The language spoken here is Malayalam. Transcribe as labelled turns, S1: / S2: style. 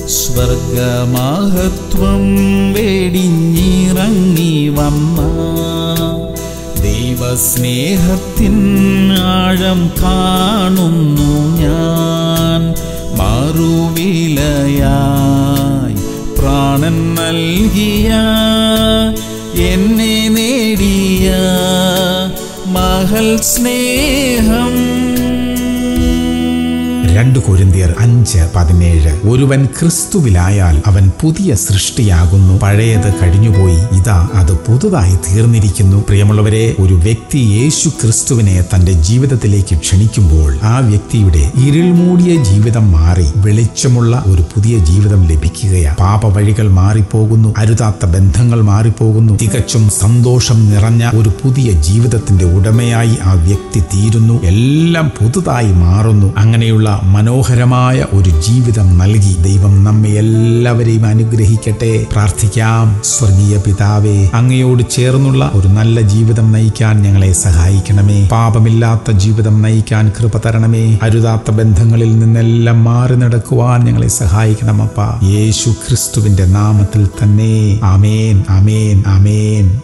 S1: സ്വർഗമഹത്വം വെടിഞ്ഞിറങ്ങി വന്ന ദൈവസ്നേഹത്തിൻ ആഴം കാണുന്നു ഞാൻ മറുവിലയായി പ്രാണൻ നൽകിയ എന്നെ നേടിയ മഹൽ സ്നേഹം
S2: രണ്ട് കൊരിന്തിയർ അഞ്ച് പതിനേഴ് ഒരുവൻ ക്രിസ്തുവിലായാൽ അവൻ പുതിയ സൃഷ്ടിയാകുന്നു പഴയത് കഴിഞ്ഞുപോയി ഇതാ അത് പുതുതായി തീർന്നിരിക്കുന്നു പ്രിയമുള്ളവരെ ഒരു വ്യക്തി യേശു ക്രിസ്തുവിനെ തന്റെ ജീവിതത്തിലേക്ക് ക്ഷണിക്കുമ്പോൾ ആ വ്യക്തിയുടെ ഇരുൾ മൂടിയ ജീവിതം മാറി വെളിച്ചമുള്ള ഒരു പുതിയ ജീവിതം ലഭിക്കുകയാണ് പാപവഴികൾ മാറിപ്പോകുന്നു അരുതാത്ത ബന്ധങ്ങൾ മാറിപ്പോകുന്നു തികച്ചും സന്തോഷം നിറഞ്ഞ ഒരു പുതിയ ജീവിതത്തിന്റെ ഉടമയായി ആ വ്യക്തി തീരുന്നു എല്ലാം പുതുതായി മാറുന്നു അങ്ങനെയുള്ള മനോഹരമായ ഒരു ജീവിതം നൽകി ദൈവം നമ്മെ എല്ലാവരെയും അനുഗ്രഹിക്കട്ടെ പ്രാർത്ഥിക്കാം സ്വർഗീയ പിതാവേ അങ്ങയോട് ചേർന്നുള്ള ഒരു നല്ല ജീവിതം നയിക്കാൻ ഞങ്ങളെ സഹായിക്കണമേ പാപമില്ലാത്ത ജീവിതം നയിക്കാൻ കൃപ തരണമേ അരുതാത്ത ബന്ധങ്ങളിൽ നിന്നെല്ലാം മാറി നടക്കുവാൻ ഞങ്ങളെ സഹായിക്കണമപ്പ യേശു ക്രിസ്തുവിന്റെ നാമത്തിൽ തന്നെ ആമേൻ ആമേൻ ആമേൻ